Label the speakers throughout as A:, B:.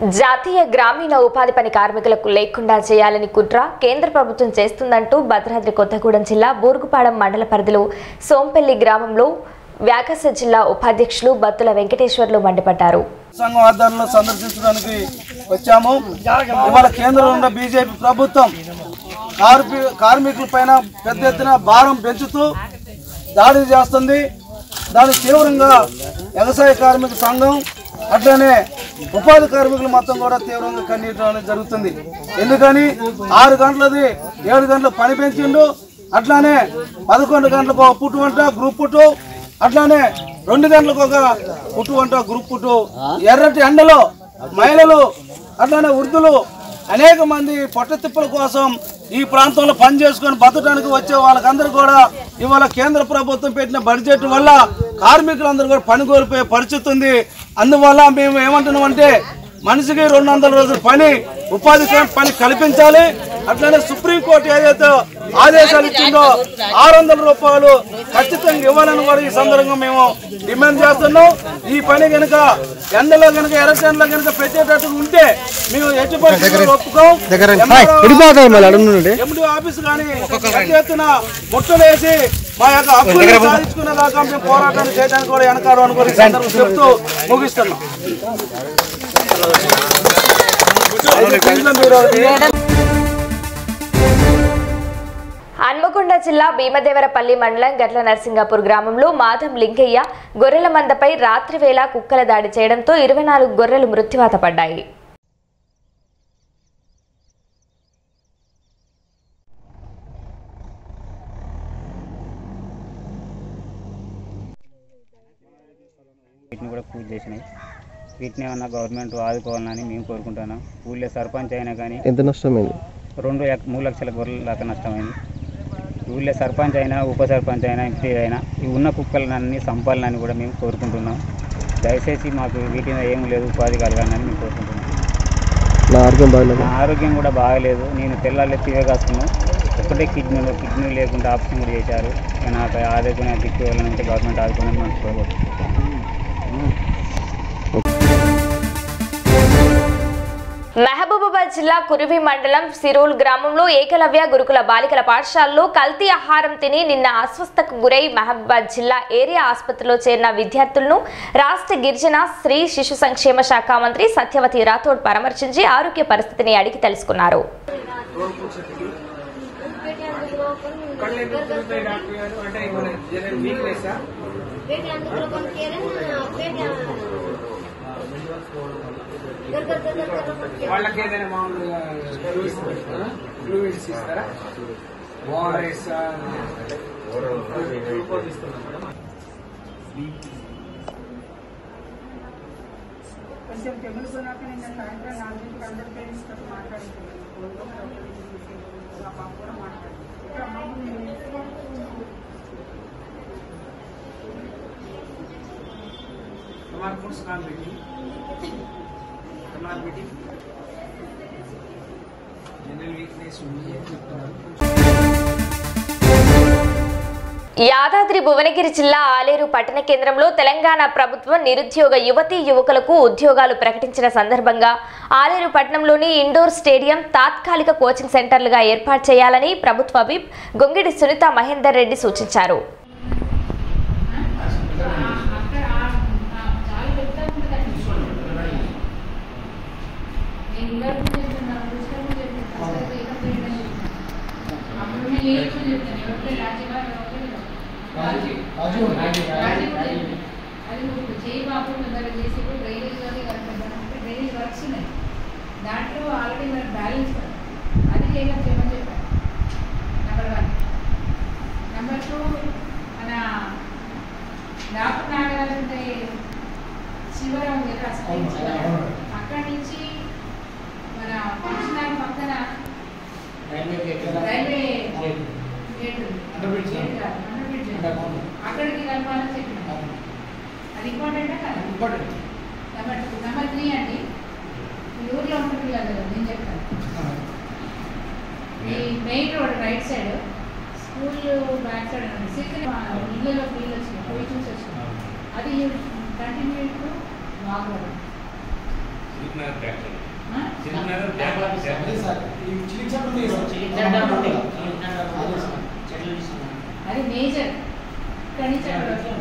A: జాతీయ గ్రామీణ ఉపాధి పని కార్మికులకు లేకుండా చేయాలని కుట్ర కేంద్ర ప్రభుత్వం చేస్తుందంటూ భద్రాద్రి కొత్తగూడెం జిల్లా బూరుగుపాడం మండల పరిధిలో సోంపల్లి గ్రామంలో వ్యాకస జిల్లా ఉపాధ్యక్షులు బత్తుల వెంకటేశ్వర్లు మండిపడ్డారు
B: సంఘం ఆధ్వర్యంలో సందర్శించడానికి వచ్చాము ఇవాళ కేంద్రంలో ఉన్న బీజేపీ ప్రభుత్వం కార్మి కార్మికుల పైన పెద్ద ఎత్తున భారం పెంచుతూ దాడి చేస్తుంది దాని తీవ్రంగా వ్యవసాయ కార్మిక సంఘం అట్లనే ఉపాధి కార్మికులు మొత్తం కూడా తీవ్రంగా ఖండించడం అనేది జరుగుతుంది ఎందుకని ఆరు గంటలది ఏడు గంటలు పని పెంచిండు అట్లానే పదకొండు గంటలకు ఒక పుట్టు వంట గ్రూప్ పుట్టు అట్లానే రెండు గంటలకు ఒక పుట్టు వంట గ్రూప్ పుట్టు ఎర్రటి ఎండలో మహిళలు అట్లానే వృద్ధులు అనేక మంది పొట్ట తిప్పుల కోసం ఈ ప్రాంతంలో పని చేసుకొని బతకడానికి వచ్చే వాళ్ళకందరూ కూడా ఇవాళ కేంద్ర ప్రభుత్వం పెట్టిన బడ్జెట్ వల్ల కార్మికులందరూ కూడా పని కోల్పోయే పరిస్థితి ఉంది అందువల్ల మేము ఏమంటున్నామంటే మనిషికి రెండు వందల రోజుల పని ఉపాధి హామీ పని కల్పించాలి అట్లనే సుప్రీంకోర్టు ఏదైతే ఆదేశాలు ఇచ్చిందో ఆరు వందల రూపాయలు ఖచ్చితంగా ఇవ్వాలని కూడా ఈ సందర్భంగా మేము డిమాండ్ చేస్తున్నాం ఈ పని కనుక ఎండలో కనుక ఎర్ర ఎండలో కనుక పెట్టేటట్టు ఉంటే మేము ఎట్టి పరిస్థితుల్లో ఒప్పుకోం ఎండి ఆఫీస్ కానీ పెద్ద ఎత్తున ముట్టలేసి మా యొక్క హక్కులు సాధించుకునే దాకా మేము పోరాటాన్ని చేయడానికి కూడా వెనకాడు అని కూడా ఈ సందర్భంగా చెప్తూ ముగిస్తున్నాం
A: హన్మకొండ జిల్లా భీమదేవరపల్లి మండలం గట్ల నరసింగాపూర్ గ్రామంలో మాధం లింగయ్య గొర్రెల మందపై రాత్రి వేళ కుక్కల దాడి చేయడంతో ఇరవై నాలుగు గొర్రెలు మృత్యువాత పడ్డాయి
C: వీటిని కూడా పూజ చేసినాయి వీటిని ఏమన్నా గవర్నమెంట్ ఆదుకోవాలని మేము కోరుకుంటున్నాం ఊళ్ళో సర్పంచ్ అయినా కానీ
D: ఎంత నష్టమైంది
C: రెండు లక్ష- మూడు లక్షల గొర్రెల దాకా నష్టమైంది ఊళ్ళో సర్పంచ్ అయినా ఉప సర్పంచ్ అయినా ఎంపీ అయినా ఈ ఉన్న కుక్కలన్నీ సంపాలనని కూడా మేము కోరుకుంటున్నాం దయచేసి మాకు వీటి మీద ఏం లేదు ఉపాధి కలగాలని మేము కోరుకుంటున్నాం
D: నా ఆరోగ్యం బాగలేదు
C: నా ఆరోగ్యం కూడా బాగలేదు నేను తెల్లాలి తీవే కాస్తున్నాను ఒకటే కిడ్నీలో కిడ్నీ లేకుండా ఆప్షన్ కూడా చేశారు ఇక నాకు ఆదుకునే దిక్కు వెళ్ళాలంటే గవర్నమెంట్ ఆదుకునే మనం కోరుకుంటున్నాం
A: మహబూబాబాద్ జిల్లా కురివి మండలం సిరోల్ గ్రామంలో ఏకలవ్య గురుకుల బాలికల పాఠశాలలో కల్తీ ఆహారం తిని నిన్న అస్వస్థకు గురై మహబూబాబాద్ జిల్లా ఏరియా ఆసుపత్రిలో చేరిన విద్యార్థులను రాష్ట్ర గిరిజన స్త్రీ శిశు సంక్షేమ శాఖ మంత్రి సత్యవతి రాథోడ్ పరామర్శించి ఆరోగ్య పరిస్థితిని అడిగి తెలుసుకున్నారు
E: पेट अंदर बंद किया ना पेट घर घर घर घर घर
F: వాళ్ళకి ఏదైనా మామూలుగా ఫ్లూయిడ్స్ ఇస్తారా ఓఆర్ఎస్
G: కొంచెం తెగులుకున్నాక నిన్న సాయంత్రం నాలుగింటికి అందరి పేరెంట్స్ తోటి మాట్లాడుతున్నాను ఆ పాప కూడా మాట్లాడుతుంది ఇక్కడ
F: हमारे कौन सा काम बेटी हमारा बेटी जनरल वीकनेस हुई है
A: యాదాద్రి భువనగిరి జిల్లా ఆలేరు పట్టణ కేంద్రంలో తెలంగాణ ప్రభుత్వం నిరుద్యోగ యువతీ యువకులకు ఉద్యోగాలు ప్రకటించిన సందర్భంగా ఆలేరు పట్టణంలోని ఇండోర్ స్టేడియం తాత్కాలిక కోచింగ్ సెంటర్లుగా ఏర్పాటు చేయాలని ప్రభుత్వ విప్ గొంగిడి సునీత మహేందర్ రెడ్డి సూచించారు
H: దాంట్లో ఆల్రెడీ మనకు బ్యాలెన్స్ ఉంది అది చేయమని చేయమని చెప్పాను నెంబర్ వన్ నెంబర్ టూ మన డాక్టర్ నాగరాజు ఉంటే శివరాం ఉంది కదా అసలు శివరాం. అక్కడి నుంచి మన ఫంక్షన్ పక్కన రైల్వే గేట్ ఉంది. గేట్ కాదు, అండర్ బ్రిడ్జ్ ఉంది. అక్కడికి కలపాలని చెప్పిన అది ఇంపార్టెంటా కదా నెంబర్ టూ నెంబర్ త్రీ అండి ఈ ఊర్లో ఉంటుంది కదా నేను చెప్తాను ఈ main road right side school back side అండి సిక్స్ ఇళ్ళలో ఫీల్ వచ్చింది పోయి చూసి వచ్చింది అది కంటిన్యూ టు వాగవడం అది మేజర్ ఇక్కడి నుంచి అక్కడ వరకు.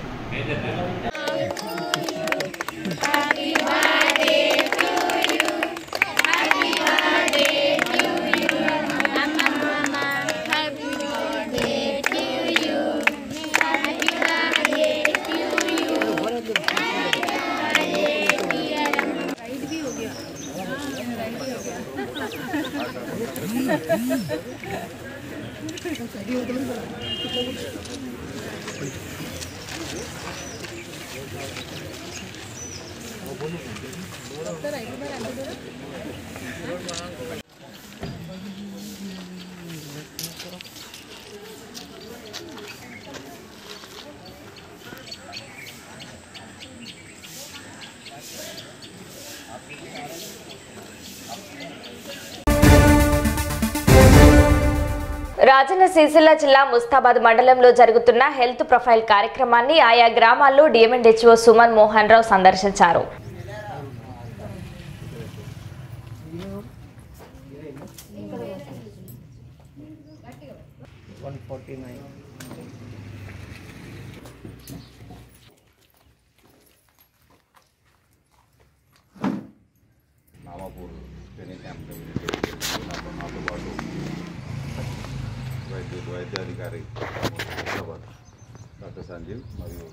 A: రాజన్న సిరిసిల్ల జిల్లా ముస్తాబాద్ మండలంలో జరుగుతున్న హెల్త్ ప్రొఫైల్ కార్యక్రమాన్ని ఆయా గ్రామాల్లో డిఎంఎన్హెచ్ఓ సుమన్ మోహన్ రావు సందర్శించారు
I: నామాపూర్ ట్రైనింగ్ క్యాంప్ నాతో నాతో పాటు వైద్య వైద్యాధికారి హైదరాబాద్ డాక్టర్ సంజీవ్ మరియు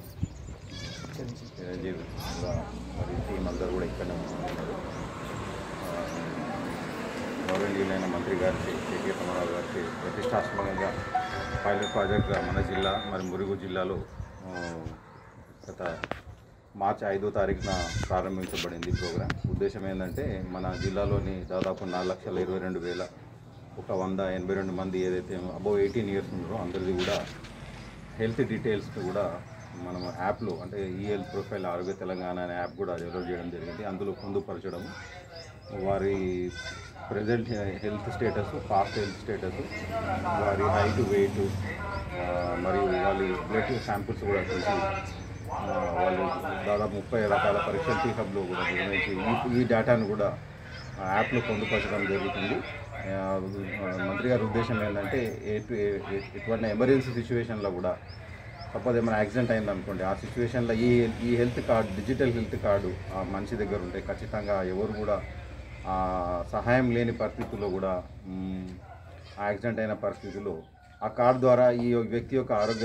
I: చిరంజీవి ఇంకా మరియు టీం అందరూ కూడా ఇక్కడనే ఉన్నారు ఆ, గౌరవనీయులైన మంత్రి గారికి కేకే రామారావు గారికి ప్రతిష్టాత్మకంగా పైలట్ ప్రాజెక్ట్గా మన జిల్లా మరి మురుగు జిల్లాలో ఆ, గత మార్చి ఐదో తారీఖున ప్రారంభించబడింది ఈ ప్రోగ్రాం ఉద్దేశం ఏంటంటే మన జిల్లాలోని దాదాపు నాలుగు లక్షల ఇరవై రెండు వేల ఒక వంద ఎనభై రెండు మంది ఏదైతే అబౌవ్ ఎయిటీన్ ఇయర్స్ ఉన్నారో అందరిది కూడా హెల్త్ డీటెయిల్స్ కూడా మనం యాప్లో అంటే ఈ హెల్త్ ప్రొఫైల్ ఆరోగ్య తెలంగాణ అనే యాప్ కూడా డెవలప్ చేయడం జరిగింది అందులో పొందుపరచడం వారి present health status past health status వారి హైట్ వెయిట్ మరియు వాళ్ళ బ్లడ్ శాంపిల్స్ కూడా తీసి ఆ, వాళ్ళు దాదాపు ముప్పై రకాల పరీక్షలు టీ హబ్లో కూడా నిర్వహించి ఈ ఈ డేటాను కూడా ఆ యాప్లో పొందుపరచడం జరుగుతుంది ఆ, మంత్రి గారి ఉద్దేశం ఏంటంటే ఎటు ఎ- ఎటువంటి ఎమర్జెన్సీ సిచ్యువేషన్లో కూడా సపోజ్ ఏమైనా యాక్సిడెంట్ అయింది అనుకోండి ఆ సిచ్యువేషన్లో ఈ ఈ health card digital health card ఆ మనిషి దగ్గర ఉంటే ఖచ్చితంగా ఎవరు కూడా ఆ, సహాయం లేని పరిస్థితుల్లో కూడా మ్, ఆ యాక్సిడెంట్ అయిన పరిస్థితుల్లో ఆ కార్డు ద్వారా ఈ వ్యక్తి యొక్క ఆరోగ్య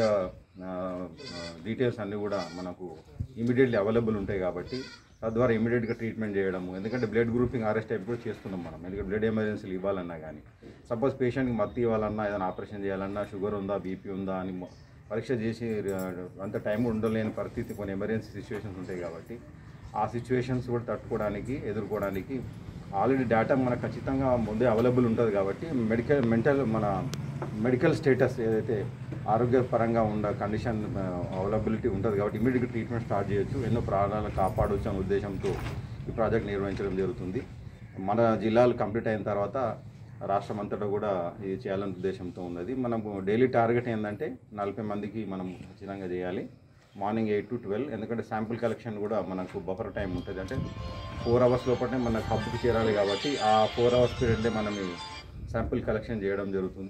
I: డీటెయిల్స్ అన్నీ కూడా మనకు ఇమీడియట్లీ అవైలబుల్ ఉంటాయి కాబట్టి తద్వారా ఇమీడియట్గా ట్రీట్మెంట్ చేయడము ఎందుకంటే బ్లడ్ గ్రూపింగ్ ఆర్ఎస్ టైప్ కూడా చేస్తున్నాం మనం ఎందుకంటే బ్లడ్ ఎమర్జెన్సీలు ఇవ్వాలన్నా కానీ సపోజ్ పేషెంట్కి మత్తు ఇవ్వాలన్నా ఏదైనా ఆపరేషన్ చేయాలన్నా షుగర్ ఉందా బీపీ ఉందా అని మొ- పరీక్ష చేసి ఆ, అంత టైం ఉండలేని పరిస్థితి కొన్ని ఎమర్జెన్సీ సిచ్యువేషన్స్ ఉంటాయి కాబట్టి ఆ సిచ్యువేషన్స్ కూడా తట్టుకోవడానికి ఎదుర్కోవడానికి ఆల్రెడీ డేటా మనకు ఖచ్చితంగా ముందే అవైలబుల్ ఉంటుంది కాబట్టి మెడికల్ మెంటల్ మన మెడికల్ స్టేటస్ ఏదైతే ఆరోగ్యపరంగా ఉన్న కండిషన్ అవైలబిలిటీ ఉంటుంది కాబట్టి ఇమీడియట్గా ట్రీట్మెంట్ స్టార్ట్ చేయొచ్చు ఎన్నో ప్రాణాలను కాపాడవచ్చు అనే ఉద్దేశంతో ఈ ప్రాజెక్ట్ నిర్వహించడం జరుగుతుంది మన జిల్లాలు కంప్లీట్ అయిన తర్వాత రాష్ట్రం అంతటా కూడా ఇది చేయాలనే ఉద్దేశంతో ఉన్నది మనకు డైలీ టార్గెట్ ఏంటంటే నలభై మందికి మనం ఖచ్చితంగా చేయాలి మార్నింగ్ ఎయిట్ టు ట్వెల్వ్ ఎందుకంటే శాంపుల్ కలెక్షన్ కూడా మనకు బఫర్ టైం ఉంటుంది అంటే ఫోర్ అవర్స్ లోపలనే మన హబ్కి చేరాలి కాబట్టి ఆ ఫోర్ అవర్స్ పీరియడ్లే మనం ఈ శాంపుల్ కలెక్షన్ చేయడం జరుగుతుంది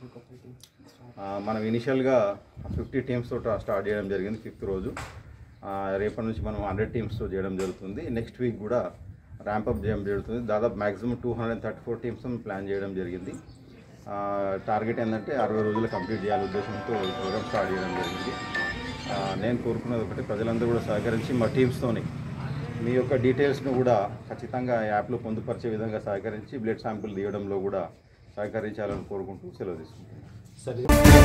I: ఆ, మనం ఇనిషియల్గా ఫిఫ్టీ టీమ్స్తో స్టార్ట్ చేయడం జరిగింది ఫిఫ్త్ రోజు ఆ, రేపటి నుంచి మనం హండ్రెడ్ టీమ్స్తో చేయడం జరుగుతుంది నెక్స్ట్ వీక్ కూడా ర్యాంపప్ చేయడం జరుగుతుంది దాదాపు maximum two hundred thirty four teams plan చేయడం జరిగింది ఆ, టార్గెట్ ఏంటంటే అరవై రోజులు కంప్లీట్ చేయాలి ఉద్దేశంతో ఈ ప్రోగ్రామ్ స్టార్ట్ చేయడం జరిగింది ఆ, నేను కోరుకున్నది ఒకటి ప్రజలందరూ కూడా సహకరించి మా టీమ్స్తోని మీ యొక్క డీటెయిల్స్ను కూడా ఖచ్చితంగా యాప్లో పొందుపరిచే విధంగా సహకరించి బ్లడ్ శాంపిల్ తీయడంలో కూడా సహకరించాలని కోరుకుంటూ సెలవు తీసుకుంటాను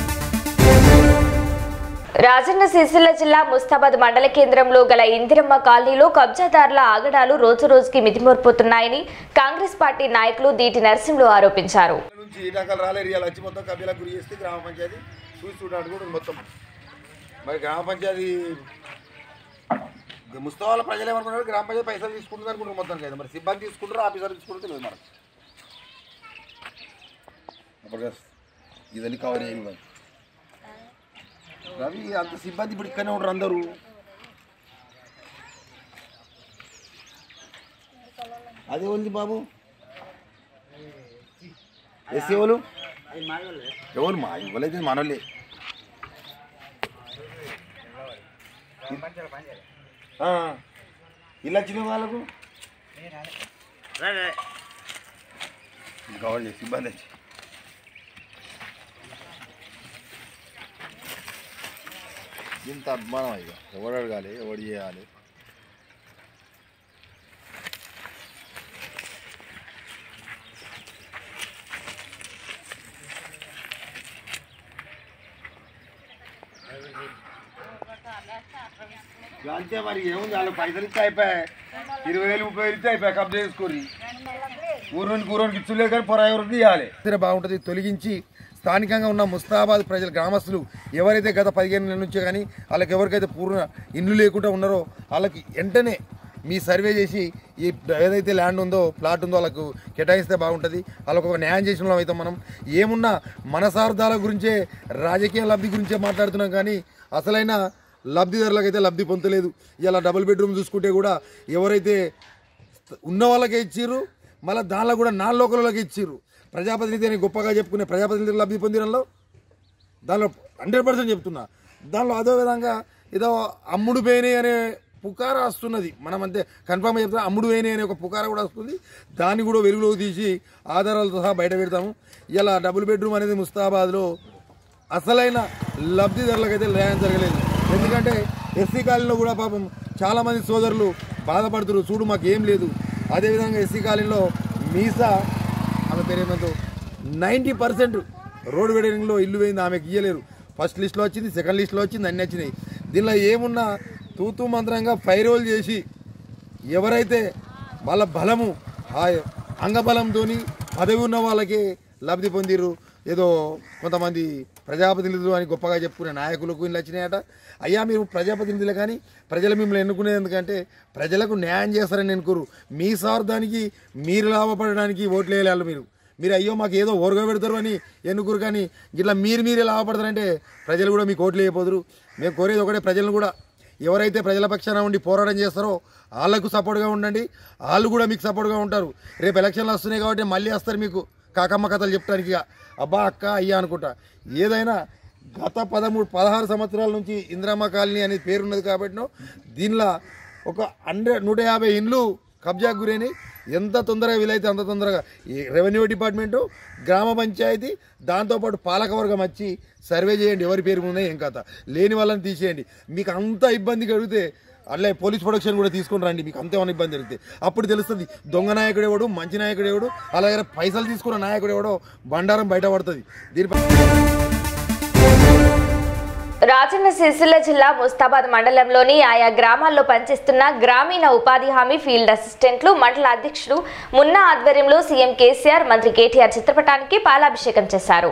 A: రాజన్న సిరిసిల్ల జిల్లా ముస్తాబాద్ మండల కేంద్రంలో గల ఇందిరమ్మ కాలనీలో కబ్జాదారుల ఆగడాలు రోజు రోజుకి మితిమోర్పుతున్నాయని కాంగ్రెస్ పార్టీ నాయకులు దీటి నరసింహులు ఆరోపించారు
J: నుంచి ఈ రకాల రాలే ఏరియాలు వచ్చి మొత్తం కబ్జాలకు గురి చేస్తే గ్రామ పంచాయతీ చూసి చూడడానికి కూడా ఉంది మొత్తం మరి గ్రామ పంచాయతీ ముస్తవాళ్ళ ప్రజలు ఏమనుకున్నారు గ్రామ పంచాయతీ పైసలు తీసుకుంటుంది అనుకుంటారు మొత్తం కదా మరి సిబ్బంది తీసుకుంటారు ఆఫీసర్ తీసుకుంటారు తెలియదు మనకు అప్పుడు ఇదని కవర్ చేయండి మరి రవి అంత సిబ్బంది ఇప్పుడు ఇక్కడనే ఉంటారు అందరూ అది ఉంది బాబు ఎస్సీ ఎవరు ఎవరు మా ఇవ్వలేదు మనోళ్ళే ఆ, ఇల్లు వచ్చిన వాళ్ళకు కవర్ చేసి ఇబ్బంది వచ్చి ఇంత అభిమానం ఇక ఎవడు అడగాలి ఎవడు చేయాలి ఇక అంతే మరి ఏముంది వాళ్ళు పైసలు ఇస్తే అయిపోయాయి ఇరవై వేలు ముప్పై వేలు ఇస్తే అయిపోయాయి కబ్జా చేసుకోరి ఊరోనికి ఊరోనికి ఇచ్చులేదు కానీ పొర ఎవరికి ఇవ్వాలి బాగుంటుంది తొలగించి స్థానికంగా ఉన్న ముస్తాబాద్ ప్రజలు గ్రామస్తులు ఎవరైతే గత పదిహేను నెలల నుంచే కానీ వాళ్ళకి ఎవరికైతే పూర్ణ ఇండ్లు లేకుండా ఉన్నారో వాళ్ళకి వెంటనే మీ సర్వే చేసి ఈ ఏదైతే ల్యాండ్ ఉందో ప్లాట్ ఉందో వాళ్ళకు కేటాయిస్తే బాగుంటుంది వాళ్ళకు ఒక న్యాయం చేసిన వాళ్ళం అయితే మనం ఏమున్నా మనసార్థాల గురించే రాజకీయ లబ్ధి గురించే మాట్లాడుతున్నాం కానీ అసలైన లబ్ధిదారులకైతే లబ్ధి పొందలేదు ఇలా డబుల్ బెడ్రూమ్ చూసుకుంటే కూడా ఎవరైతే ఉన్న వాళ్ళకే ఇచ్చిర్రు మళ్ళీ దానిలో కూడా నాన్ లోకల్లోకి ఇచ్చిర్రు ప్రజాప్రతినిధి అని గొప్పగా చెప్పుకునే ప్రజాప్రతినిధి లబ్ధి పొందినంలో దానిలో హండ్రెడ్ పర్సెంట్ చెప్తున్నా దానిలో అదే విధంగా ఏదో అమ్ముడు పోయినాయి అనే పుకార వస్తున్నది మనం అంతే కన్ఫామ్గా చెప్తాం అమ్ముడు పోయినాయి అనే ఒక పుకార కూడా వస్తుంది దాన్ని కూడా వెలుగులోకి తీసి ఆధారాలతో సహా బయట పెడతాము ఇలా డబుల్ బెడ్రూమ్ అనేది ముస్తాబాద్లో అసలైన లబ్ధిదారులకైతే న్యాయం జరగలేదు ఎందుకంటే ఎస్సీ కాలనీలో కూడా పాపం చాలామంది సోదరులు బాధపడుతున్నారు చూడు మాకు ఏం లేదు అదేవిధంగా ఎస్సీ కాలనీలో మీసా ఆమె పేరేమంతో నైంటీ పర్సెంట్ రోడ్ వెడరింగ్లో ఇల్లు పోయింది ఆమెకి ఇయ్యలేరు ఫస్ట్ లిస్ట్లో వచ్చింది సెకండ్ లిస్ట్లో వచ్చింది అన్నీ వచ్చినాయి దీనిలో ఏమున్నా తూతూ మంత్రంగా ఫైరోల్ చేసి ఎవరైతే వాళ్ళ బలము ఆ అంగబలంతో పదవి ఉన్న వాళ్ళకి లబ్ధి పొందిరు ఏదో కొంతమంది ప్రజాప్రతినిధులు అని గొప్పగా చెప్పుకునే నాయకులకు ఇల్లు వచ్చినాయట అయ్యా మీరు ప్రజాప్రతినిధులు కానీ ప్రజలు మిమ్మల్ని ఎన్నుకునేది ఎందుకంటే ప్రజలకు న్యాయం చేస్తారని ఎన్నుకోరు మీ స్వార్థానికి మీరు లాభపడడానికి ఓట్లు వేయాలి మీరు మీరు అయ్యో మాకు ఏదో ఓరగా పెడతారు అని ఎన్నుకోరు కానీ ఇట్లా మీరు మీరే లాభపడతారంటే ప్రజలు కూడా మీకు ఓట్లు వేయపోదురు మేము కోరేది ఒకటే ప్రజలను కూడా ఎవరైతే ప్రజల పక్షాన ఉండి పోరాటం చేస్తారో వాళ్ళకు సపోర్ట్గా ఉండండి వాళ్ళు కూడా మీకు సపోర్ట్గా ఉంటారు రేపు ఎలక్షన్లు వస్తున్నాయి కాబట్టి మళ్ళీ వస్తారు మీకు కాకమ్మ కథలు చెప్పడానికి ఇక. అబ్బా అక్క అయ్యా అనుకుంటా ఏదైనా గత పదమూడు పదహారు సంవత్సరాల నుంచి ఇందిరామ్మ కాలనీ అనే పేరున్నది కాబట్టి దీనిలో ఒక హండ్రెడ్ నూట యాభై ఇండ్లు కబ్జాకు గురైనాయి ఎంత తొందరగా వీలైతే అంత తొందరగా ఈ రెవెన్యూ డిపార్ట్మెంటు గ్రామ పంచాయతీ దాంతోపాటు పాలకవర్గం వచ్చి సర్వే చేయండి ఎవరి పేరు ఉన్నాయి ఏం కథ లేని వాళ్ళని తీసేయండి మీకు అంత ఇబ్బంది కలిగితే అట్లే పోలీస్ ప్రొడక్షన్ కూడా తీసుకొని రండి మీకు అంతేమైనా ఇబ్బంది జరిగితే అప్పుడు తెలుస్తుంది దొంగ నాయకుడు ఎవడు మంచి నాయకుడు ఎవడు అలాగే పైసలు తీసుకున్న నాయకుడు ఎవడో బండారం బయటపడుతుంది దీనిపై
A: రాజన్న సిరిసిల్ల జిల్లా ముస్తాబాద్ మండలంలోని ఆయా గ్రామాల్లో పనిచేస్తున్న గ్రామీణ ఉపాధి హామీ ఫీల్డ్ అసిస్టెంట్లు మండల అధ్యక్షుడు మున్నా ఆధ్వర్యంలో సీఎం కేసీఆర్ మంత్రి కేటీఆర్ చిత్రపటానికి పాలాభిషేకం చేశారు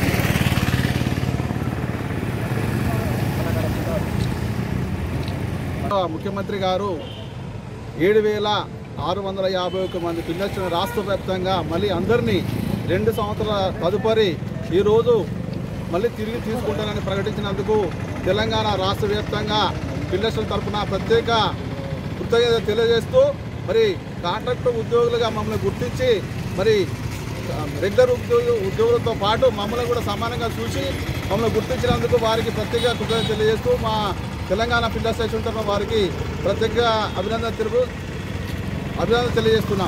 B: ముఖ్యమంత్రి గారు ఏడు వేల ఆరు వందల యాభై ఒక్క మంది పిల్లలను రాష్ట్ర వ్యాప్తంగా మళ్ళీ అందరినీ రెండు సంవత్సరాల తదుపరి ఈరోజు మళ్ళీ తిరిగి తీసుకుంటానని ప్రకటించినందుకు తెలంగాణ రాష్ట్ర వ్యాప్తంగా పిల్లల తరఫున ప్రత్యేక కృతజ్ఞత తెలియజేస్తూ మరి కాంట్రాక్ట్ ఉద్యోగులుగా మమ్మల్ని గుర్తించి మరి రెగ్యులర్ ఉద్యోగ ఉద్యోగులతో పాటు మమ్మల్ని కూడా సమానంగా చూసి మమ్మల్ని గుర్తించినందుకు వారికి ప్రత్యేక కృతజ్ఞత తెలియజేస్తూ మా తెలంగాణ పిల్లల స్టేషన్ తరఫున వారికి ప్రత్యేక అభినందన తెలుపు అభినందన తెలియజేస్తున్నాం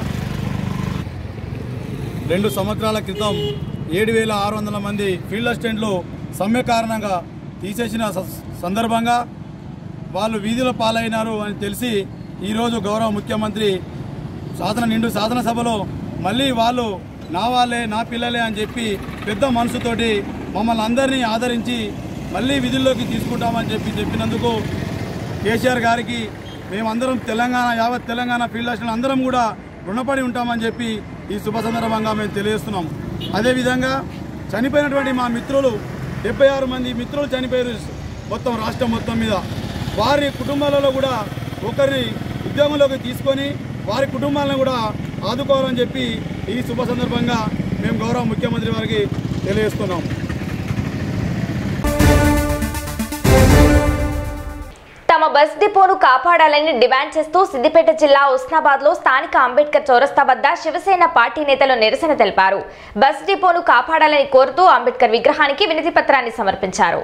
K: రెండు సంవత్సరాల క్రితం ఏడు వేల ఆరు వందల మంది ఫీల్డ్ అసిస్టెంట్లు సమ్మె కారణంగా తీసేసిన స- సందర్భంగా వాళ్ళు వీధుల పాలైనారు అని తెలిసి ఈరోజు గౌరవ ముఖ్యమంత్రి సాధన నిండు శాసన సభలో మళ్ళీ వాళ్ళు నా వాళ్ళే నా పిల్లలే అని చెప్పి పెద్ద మనసుతోటి మమ్మల్ని అందరినీ ఆదరించి మళ్ళీ విధుల్లోకి తీసుకుంటామని చెప్పి చెప్పినందుకు కేసీఆర్ గారికి మేమందరం తెలంగాణ యావత్ తెలంగాణ ఫీల్డ్ అసిస్టెంట్ అందరం కూడా రుణపడి ఉంటామని చెప్పి ఈ శుభ సందర్భంగా మేము తెలియజేస్తున్నాం అదేవిధంగా చనిపోయినటువంటి మా మిత్రులు డెబ్బై ఆరు మంది మిత్రులు చనిపోయారు మొత్తం రాష్ట్రం మొత్తం మీద వారి కుటుంబాలలో కూడా ఒకరిని ఉద్యోగంలోకి తీసుకొని వారి కుటుంబాలను కూడా ఆదుకోవాలని చెప్పి ఈ శుభ సందర్భంగా మేము గౌరవ ముఖ్యమంత్రి వారికి తెలియజేస్తున్నాం
A: తమ బస్ డిపోను కాపాడాలని డిమాండ్ చేస్తూ సిద్దిపేట జిల్లా ఉస్నాబాద్ లో స్థానిక అంబేద్కర్ చౌరస్తా వద్ద శివసేన పార్టీ నేతలు నిరసన తెలిపారు బస్ డిపోను కాపాడాలని కోరుతూ అంబేద్కర్ విగ్రహానికి వినతి పత్రాన్ని సమర్పించారు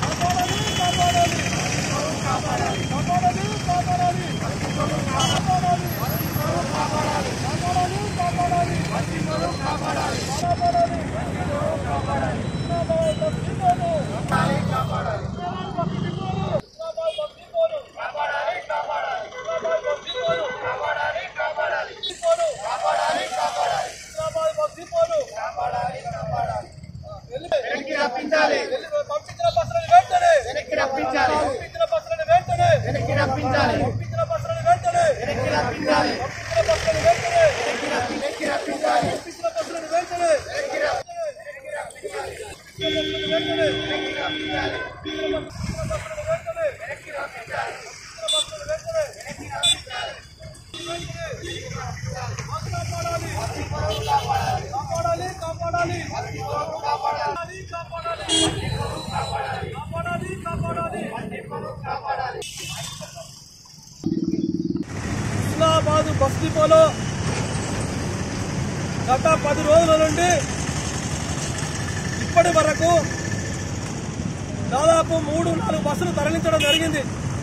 L: హుస్నాబాద్ బస్ డిపోలో గత పది రోజుల నుండి ఇప్పటి వరకు దాదాపు మూడు నాలుగు బస్సులు తరలించడం జరిగింది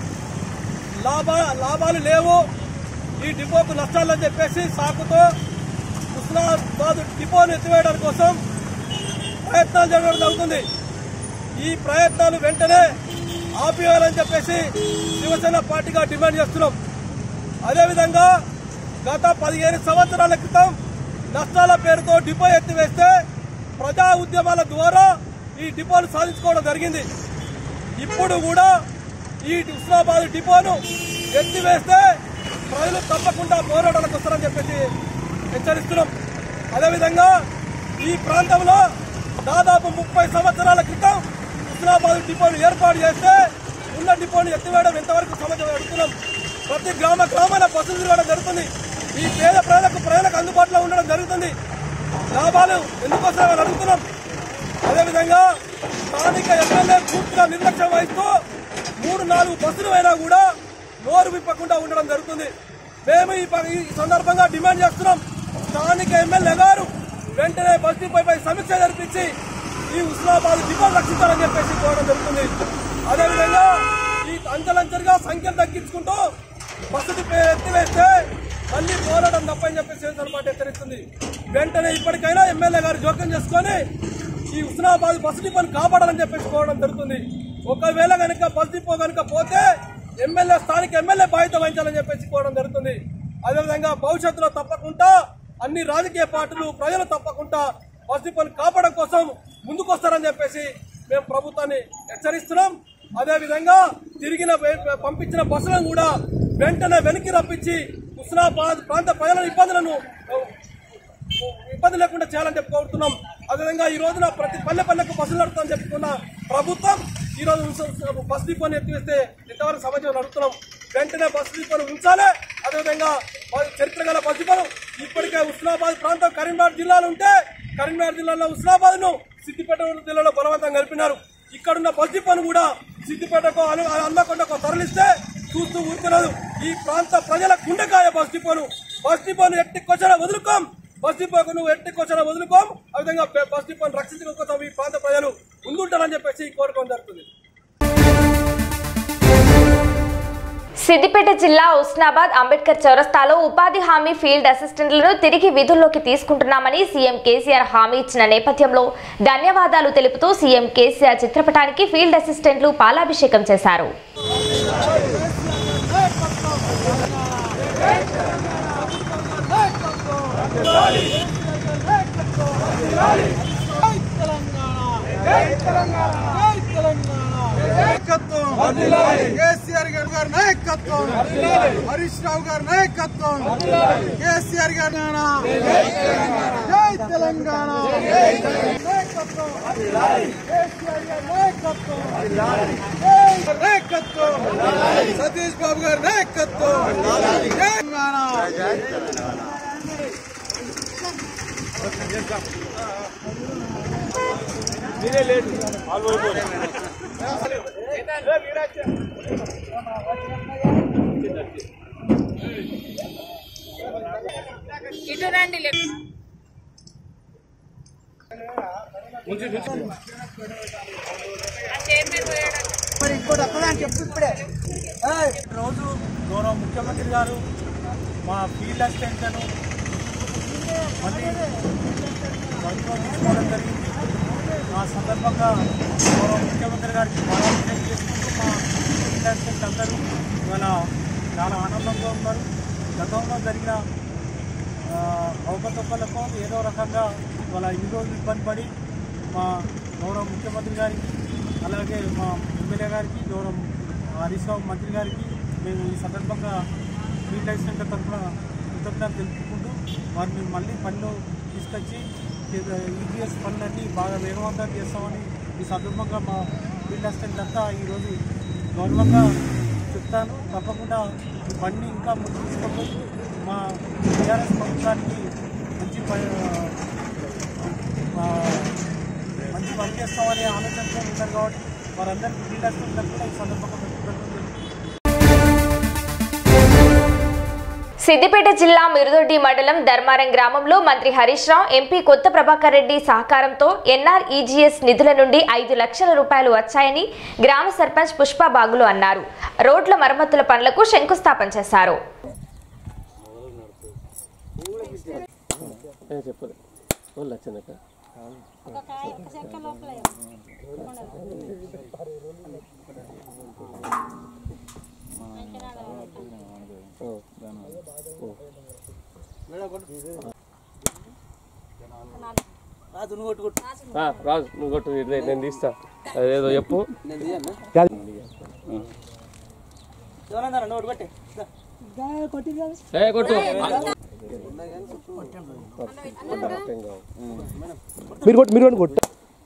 L: లాభా లాభాలు లేవు ఈ డిపోకు నష్టాలని చెప్పేసి సాకుతో హుస్నాబాద్ డిపోను ఎత్తివేయడం కోసం ప్రయత్నాలు జరగడం జరుగుతుంది ఈ ప్రయత్నాలు వెంటనే ఆపివేయాలని చెప్పేసి శివసేన పార్టీగా డిమాండ్ చేస్తున్నాం అదేవిధంగా గత పదిహేను సంవత్సరాల క్రితం నష్టాల పేరుతో డిపో ఎత్తివేస్తే ప్రజా ఉద్యమాల ద్వారా ఈ డిపోను సాధించుకోవడం జరిగింది ఇప్పుడు కూడా ఈ హుస్నాబాద్ డిపోను ఎత్తివేస్తే ప్రజలు తప్పకుండా పోరాటాలకు వస్తారని చెప్పేసి హెచ్చరిస్తున్నాం అదేవిధంగా ఈ ప్రాంతంలో దాదాపు ముప్పై సంవత్సరాల క్రితం హుస్నాబాద్ డిపోను ఏర్పాటు చేస్తే ఉన్న డిపోను ఎత్తివేయడం ఎంతవరకు సమాజం అడుగుతున్నాం ప్రతి గ్రామ గ్రామాల బస్సులు తిరగడం జరుగుతుంది ఈ పేద ప్రజలకు ప్రజలకు అందుబాటులో ఉండడం జరుగుతుంది లాభాలు ఎందుకు వస్తాయని అడుగుతున్నాం అదేవిధంగా స్థానిక ఎమ్మెల్యే పూర్తిగా నిర్లక్ష్యం వహిస్తూ మూడు నాలుగు బస్సులు అయినా కూడా నోరు విప్పకుండా ఉండడం జరుగుతుంది మేము ఈ ప- ఈ సందర్భంగా డిమాండ్ చేస్తున్నాం స్థానిక ఎమ్మెల్యే గారు వెంటనే బస్ డిపోపై సమీక్ష జరిపించి ఈ ఉస్మాబాద్ డిపో రక్షించాలని చెప్పేసి కోరడం జరుగుతుంది అదేవిధంగా ఈ అంచెలంచెలుగా సంఖ్యను తగ్గించుకుంటూ బస్సు డిపో ఎత్తివేస్తే మళ్ళీ పోరాటం తప్పని చెప్పేసి శివసేన పార్టీ హెచ్చరిస్తుంది వెంటనే ఇప్పటికైనా ఎమ్మెల్యే గారు జోక్యం చేసుకొని ఈ ఉస్మాబాద్ బస్సు డిపోని కాపాడాలని చెప్పేసి కోరడం జరుగుతుంది ఒకవేళ కనుక బస్ డిపో కనుక పోతే ఎమ్మెల్యే స్థానిక ఎమ్మెల్యే బాధ్యత వహించాలని చెప్పేసి కోరడం జరుగుతుంది అదేవిధంగా భవిష్యత్తులో తప్పకుండా అన్ని రాజకీయ పార్టీలు ప్రజలు తప్పకుండా బస్ డిపోని కాపాడడం కోసం ముందుకొస్తారని చెప్పేసి మేము ప్రభుత్వాన్ని హెచ్చరిస్తున్నాం అదేవిధంగా తిరిగిన వే- పంపించిన బస్సులను కూడా వెంటనే వెనక్కి రప్పించి హుస్నాబాద్ ప్రాంత ప్రజల ఇబ్బందులను ఇబ్బంది లేకుండా చేయాలని చెప్పి కోరుతున్నాం అదేవిధంగా ఈ రోజున ప్రతి పల్లె పల్లెకు బస్సులు నడుపుతామని చెప్పుకున్న ప్రభుత్వం ఈ రోజు ఉస్- బస్ డిపోని ఎత్తివేస్తే ఎంతవరకు సమాజం నడుపుతున్నాం వెంటనే బస్ డిపోను ఉంచాలి అదేవిధంగా బ- చరిత్ర గల బస్ డిపోను ఇప్పటికే ఉస్నాబాద్ ప్రాంతం కరీంనగర్ జిల్లాలో ఉంటే కరీంనగర్ జిల్లాలో ఉస్నాబాద్ ను సిద్దిపేట జిల్లాలో బలవంతం కలిపినారు ఇక్కడున్న బస్ డిపోను కూడా సిద్దిపేటకు అను- హన్మకొండకు తరలిస్తే చూస్తూ ఊరుకున్నారు ఈ ప్రాంత ప్రజల గుండెకాయ బస్ డిపోను బస్ డిపోను ఎట్టికొచ్చిన వదులుకోం బస్ డిపోకు నువ్వు ఎట్టికొచ్చిన వదులుకోం ఆ విధంగా బె- బస్ డిపోను రక్షించడం కోసం ఈ ప్రాంత ప్రజలు ముందుంటారని చెప్పేసి కోరుకోవడం జరుగుతుంది
A: సిద్దిపేట జిల్లా ఉస్నాబాద్ అంబేద్కర్ చౌరస్తాలో ఉపాధి హామీ ఫీల్డ్ అసిస్టెంట్లను తిరిగి విధుల్లోకి తీసుకుంటున్నామని సీఎం కేసీఆర్ హామీ ఇచ్చిన నేపథ్యంలో ధన్యవాదాలు తెలుపుతూ సీఎం కేసీఆర్ చిత్రపటానికి ఫీల్డ్ అసిస్టెంట్లు పాలాభిషేకం చేశారు
L: కేసీఆర్ గారి గారి నాయకత్వం హరీష్ రావు గారి నాయకత్వం కేసీఆర్ గారి జై తెలంగాణ నాయకత్వం కేసీఆర్ గారి నాయకత్వం నాయకత్వం సతీష్ బాబు గారి నాయకత్వం జై తెలంగాణ మీరే లేదు
H: ఇటు రండి లే- ఆ చైర్మన్ పోయాడు
L: మరి ఇంకోటి ఒక్కదాని చెప్పు ఇప్పుడే రోజు గౌరవ ముఖ్యమంత్రి గారు మా ఫీల్డ్ అసిస్టెంట్లను మళ్ళీ వర్క్లో తీసుకోవడం జరిగింది ఆ సందర్భంగా గౌరవ ముఖ్యమంత్రి గారికి పాలాభిషేకం చేసుకుంటూ మా ఫీల్డ్ అసిస్టెంట్ అందరూ ఇవాళ చాలా ఆనందంగా ఉన్నారు గతంలో జరిగిన ఆ, అవకతవకలకు ఏదో రకంగా ఇవాళ ఇన్ని రోజులు ఇబ్బంది పడి మా గౌరవ ముఖ్యమంత్రి గారికి అలాగే మా ఎమ్మెల్యే గారికి గౌరవ హరీష్ రావు మంత్రి గారికి మేము ఈ సందర్భంగా ఫీల్డ్ అసిస్టెంట్ తరఫున కృతజ్ఞతలు తెలుపుకుంటూ వారిని మళ్ళీ పనిలో తీసుకొచ్చి ఈపీఎస్ పనులన్నీ బాగా వేగవంతం చేస్తామని ఈ సందర్భంగా మా ఫీల్డ్ అసిస్టెంట్ అంతా ఈరోజు గౌరవంగా చెప్తాను తప్పకుండా ఈ బండి ఇంకా ముందుకు తీసుకుపోయి మా టీఆర్ఎస్ ప్రభుత్వానికి మంచి ప- ఆ, మంచి పని చేస్తామనే ఆలోచనతో ఉంటారు కాబట్టి వారందరికీ ఫీల్డ్ అసిస్టెంట్ కూడా ఈ సందర్భంగా కృతజ్ఞతలు
A: సిద్దిపేట జిల్లా మిరుదొడ్డి మండలం ధర్మారం గ్రామంలో మంత్రి హరీష్ రావు ఎంపీ కొత్త ప్రభాకర్ రెడ్డి సహకారంతో ఎన్ఆర్ఈజీఎస్ నిధుల నుండి ఐదు లక్షల రూపాయలు వచ్చాయని గ్రామ సర్పంచ్ పుష్ప బాగులు అన్నారు రోడ్ల మరమ్మతుల పనులకు శంకుస్థాపన చేశారు
D: ఏం చెప్పదు వాళ్ళు వచ్చిందక్క ఆ, రాజు నువ్వు కొట్టు ఇదే నేను తీస్తా అదేదో చెప్పు ఏ కొట్టు మీరు కొట్టు మీరు కొట్టు కొట్టు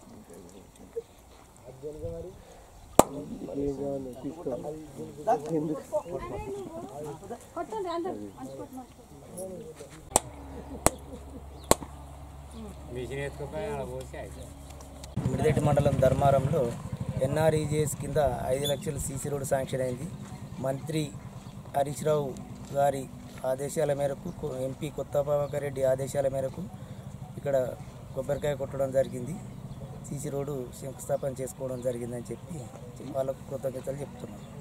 M: మిడిదెట్టి మండలం ధర్మారంలో ఎన్ఆర్ఈజేఎస్ కింద ఐదు లక్షల సీసీ రోడ్డు శాంక్షన్ అయింది మంత్రి హరీష్ రావు గారి ఆదేశాల మేరకు కొ- ఎంపీ కొత్త ప్రభాకర్ రెడ్డి ఆదేశాల మేరకు ఇక్కడ కొబ్బరికాయ కొట్టడం జరిగింది సీసీ రోడ్డు శంకుస్థాపన చేసుకోవడం జరిగిందని చెప్పి వాళ్ళకు కృతజ్ఞతలు చెప్తున్నాను